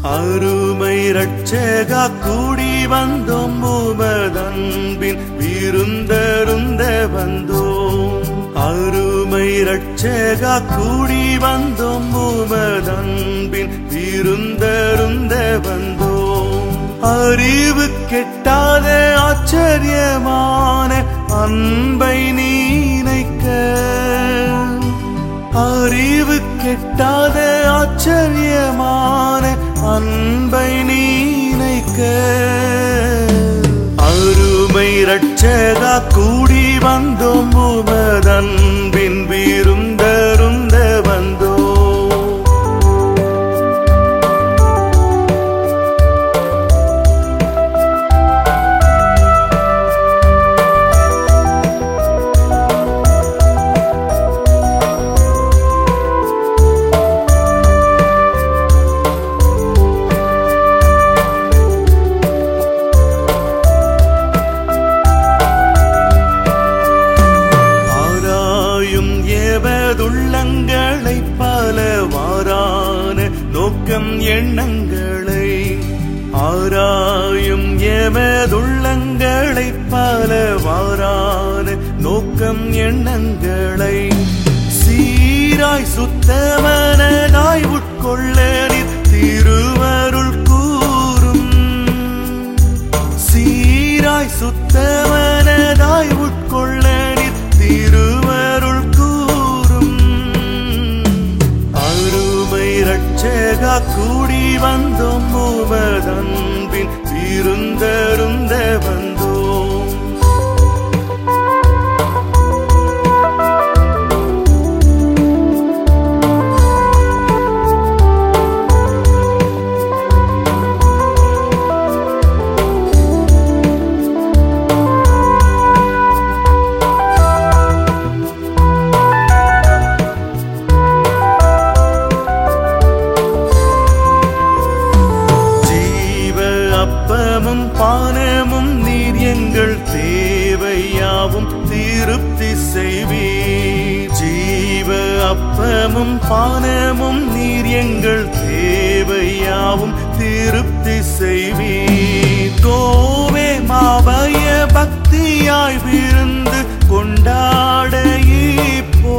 அருமை ரட்சகா கூடி வந்தோம் உமதன்பின் விருந்தருந்த வந்தோம் அருமை ரட்சகா கூடி வந்தோம் உமதன்பின் விருந்தருந்த வந்தோம் அறிவு கெட்டாத ஆச்சரியமான அன்பை நீனைக்க அறிவு கெட்டாத ஆச்சரியமான அன்பை நீனைக்க அருமை ரட்சகா கூடி வந்தோம் உமதன்பின் விருந்தருந்த வந்தோம் ஆராயும் ஏவதுள்ளங்களை பல வாரான நோக்கம் எண்ணங்களை ஆராயும் ஏவதுள்ளங்களை பல வாரான நோக்கம் எண்ணங்களை சீராய் சுத்தமனதாய் உட்கொள்ள நீர் திருவருள் கூறும் சீராய் சுத்தமனதாய் உட்கொள்ள நீர் திருவருள் கூறும் அருமை ரட்சகா கூடி வந்தோம் உமதன்பின் விருந்தருந்த வந்தோம் ஜீவ அப்பமும் பானமும் நீர் எங்கள் தேவையாவும் திருப்தி செய்வீர் ஜீவ அப்பமும் பானமும் நீர் எங்கள் தேவையாவும் திருப்தி செய்வீர் கோவே மாபய பக்தியாய் விருந்து கொண்டாட இப்போ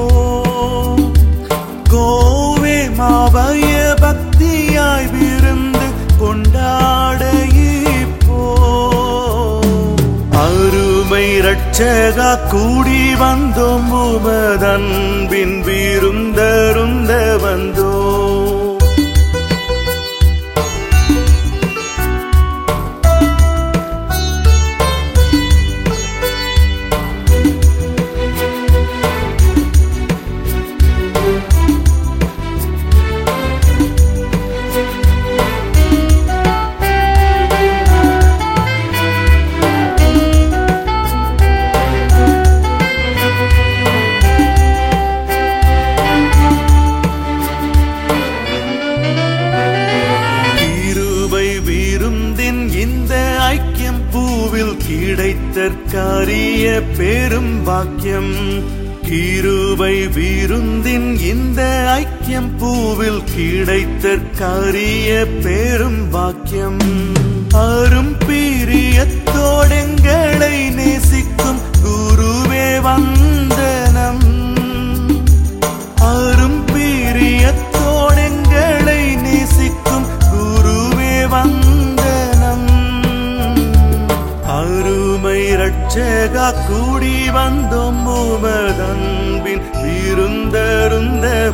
கோவே மாபய பக்தியாய் விருந்து கொண்டாட இப்போ அருமை ரட்சகா கூடி வந்தோம் உமதன்பின் விருந்தருந்த வந்தோம் கிருபை விருந்தின் இந்த ஐக்கியம் பூவில் கிடைத்தற்காரிய பெரும் பாக்கியம் கிருபை விருந்தின் இந்த ஐக்கியம் பூவில் கிடைத்தற்காரிய பெரும் பாக்கியம் அரும் பிரியத்தோடெங்களை நேசிக்கும் குருவே வந்தனம் அரும் பிரியத்தோடெங்களை நேசிக்கும் குருவே வந்தனம் அருமை ரட்சகா கூடி வந்தோம் உமதன்பின் விருந்தருந்த